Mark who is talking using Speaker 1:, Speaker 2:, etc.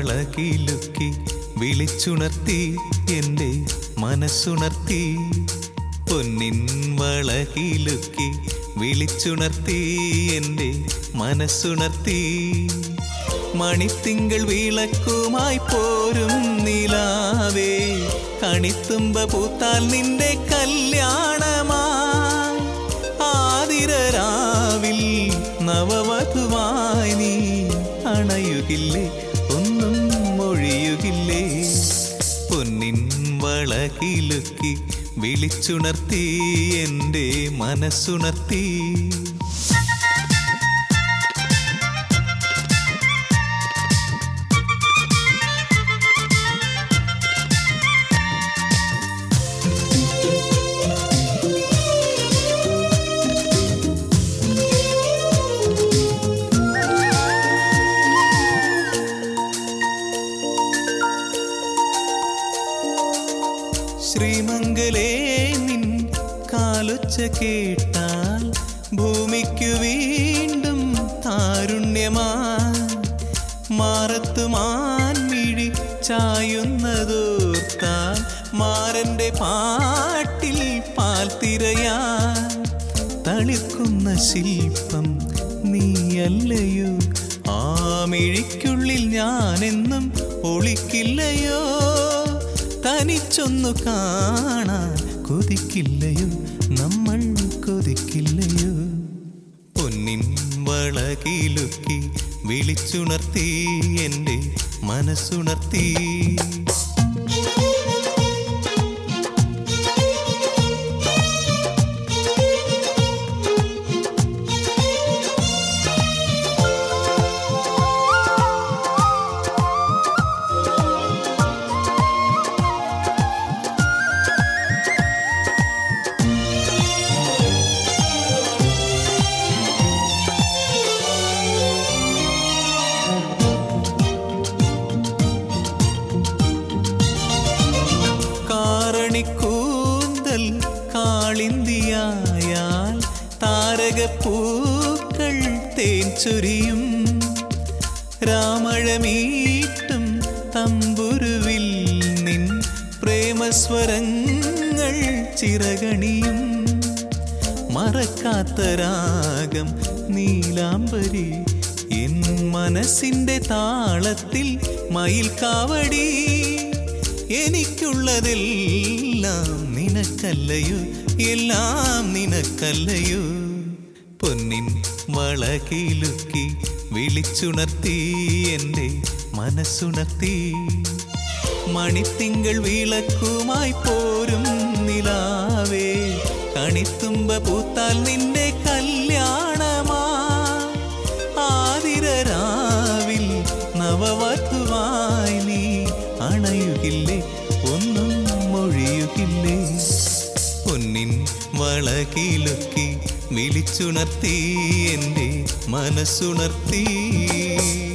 Speaker 1: വളകിലുക്കി വിളിച്ചുണർത്തി എൻ്റെ മനസ്സുണർത്തി പൊന്നിൻ വളകിലുക്കി വിളിച്ചുണർത്തി എൻ്റെ മനസ്സുണർത്തി മണിത്തിങ്കൾ വിളക്കുമായി പോരും നിലാവേ കണിത്തുമ്പ പൂത്താൽ നിന്റെ കല്യാണമാ ആതിരരാവിൽ നവവധുവായി നീ അണയുകില്ലേ ഒന്നും മൊഴിയുകില്ലേ പൊന്നിൻ വളകിലുക്കി വിളിച്ചുണർത്തി എൻ്റെ മനസ്സുണർത്തി ശ്രീമംഗലേ നിൻ കാലൊച്ച കേട്ടാൽ ഭൂമിക്കു വീണ്ടും താരുണ്യമായി മാറത്തുമാൻ മിഴി ചായുന്നതോർത്താൽ മാരന്റെ പാട്ടിൽ പാൽ തിരയാ തളിക്കുന്ന ശില്പം നീയല്ലയോ ആ മിഴിക്കുള്ളിൽ ഞാനെന്നും ഒളിക്കില്ലയോ തനിച്ചൊന്നു കാണാൻ കൊതിക്കില്ലയോ നമ്മൾ കൊതിക്കില്ലയോ പൊന്നിൻ വളകിലുക്കി വിളിച്ചുണർത്തി എൻ്റെ മനസ്സുണർത്തി കാറണിക്കൂന്തൽ കാളിന്തിയായാൽ താരകപ്പൂക്കൾ തേൻ ചൊരിയും രാമഴമീട്ടും തമ്പുരുവിൽ നിൻ പ്രേമസ്വരങ്ങൾ ചിറകണിയും മറക്കാത്ത രാഗം നീലാംബരി എൻ മനസ്സിന്റെ താളത്തിൽ മയിൽ കാവടി എനിക്കുള്ളതെല്ലാം നിനക്കല്ലയോ എല്ലാം നിനക്കല്ലയോ പൊന്നിൻ വളകിലുക്കി വിളിച്ചുണർത്തി എൻ്റെ മനസ്സുണർത്തി മണിത്തിങ്കൾ വിളക്കുമായി പോരും നിലാവേ കണിത്തുമ്പ പൂത്താൽ നിന്റെ കല്യാണമാ ആതിരരാവിൽ നവവധുവായി നീ അണയുകില്ലേ ഒന്നും മൊഴിയുകില്ലേ പൊന്നിൻ വളകിലുക്കി വിളിച്ചുണർത്തി എൻ്റെ മനസ്സുണർത്തി